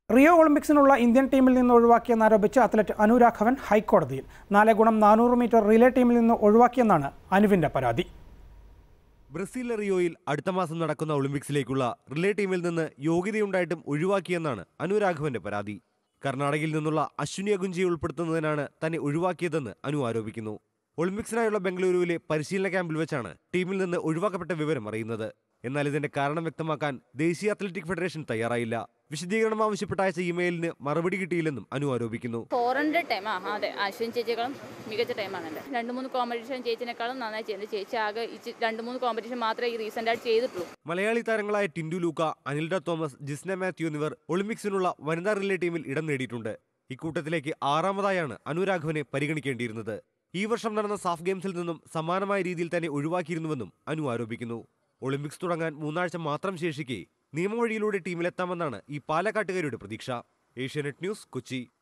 Rio ഒളിമ്പിക്സിനുള്ള Indian ടീമിൽ നിന്ന് ഒഴിവാക്കിയെന്നാരോപിച്ച് athlete അനുരാഘവൻ ഹൈക്കോടതിയിൽ നാല് ഗുണം നാനൂറ് മീറ്റർ റിലേ ടീമിൽ നിന്ന് ഒഴിവാക്കിയെന്നാണ് അനുവിന്റെ പരാതി ബ്രസീലിലെ റിയോയിൽ അടുത്ത മാസം നടക്കുന്ന ഒളിമ്പിക്സിലേക്കുള്ള റിലേ ടീമിൽ നിന്ന് യോഗ്യതയുണ്ടായിട്ടും ഒഴിവാക്കിയെന്നാണ് അനുരാഘവന്റെ പരാതി കർണാടകയിൽ നിന്നുള്ള അശ്വിനി അഗുഞ്ചിയെ ഉൾപ്പെടുത്തുന്നതിനാണ് തന്നെ ഒഴിവാക്കിയതെന്ന് അനു ആരോപിക്കുന്നു ഒളിമ്പിക്സിനായുള്ള ബംഗളൂരുവിലെ പരിശീലന ക്യാമ്പിൽ വെച്ചാണ് ടീമിൽ നിന്ന് ഒഴിവാക്കപ്പെട്ട വിവരം അറിയുന്നത് എന്നാൽ ഇതിന്റെ കാരണം വ്യക്തമാക്കാൻ ദേശീയ അത്ലറ്റിക് ഫെഡറേഷൻ തയ്യാറായില്ല വിശദീകരണം ആവശ്യപ്പെട്ട അയച്ച ഇമെയിലിന് മറുപടി കിട്ടിയില്ലെന്നും അനു ആരോപിക്കുന്നു ഫോർ ഹൺഡ്രഡ് ടൈം ആ അതെ അശ്വിൻ ചേച്ചിയേക്കാളും മികച്ച ടൈമാണ് എൻ്റെ രണ്ട് മൂന്ന് കോമ്പറ്റീഷൻ ചേച്ചിനേക്കാളും നന്നായി ചെയ്യുന്നത് ചേച്ചി ആകെ ഇച്ചി രണ്ട് മൂന്ന് കോമ്പറ്റീഷൻ മാത്രമേ ഈ റീസെൻ്റ് ആയിട്ട് ചെയ്തിട്ടുള്ളൂ മലയാളി താരങ്ങളായ ടിൻഡു ലൂക്ക അനിൽഡ തോമസ് ജിസ്ന മാത്യു എന്നിവർ ഒളിമ്പിക്സിനുള്ള വനിതാ റിലേ ടീമിൽ ഇടം നേടിയിട്ടുണ്ട് ഇക്കൂട്ടത്തിലേക്ക് ആറാമതായാണ് അനുരാഘവനെ പരിഗണിക്കേണ്ടിയിരുന്നത് ഈ വർഷം നടന്ന സാഫ് ഗെയിംസിൽ നിന്നും സമാനമായ രീതിയിൽ തന്നെ ഒഴിവാക്കിയിരുന്നുവെന്നും അനു ആരോപിക്കുന്നു ഒളിമ്പിക്സ് തുടങ്ങാൻ മൂന്നാഴ്ച മാത്രം ശേഷിക്കെ നിയമവഴിയിലൂടെ ടീമിലെത്താമെന്നാണ് ഈ പാലക്കാട്ടുകാരുടെ പ്രതീക്ഷ ഏഷ്യാനെറ്റ് ന്യൂസ് കൊച്ചി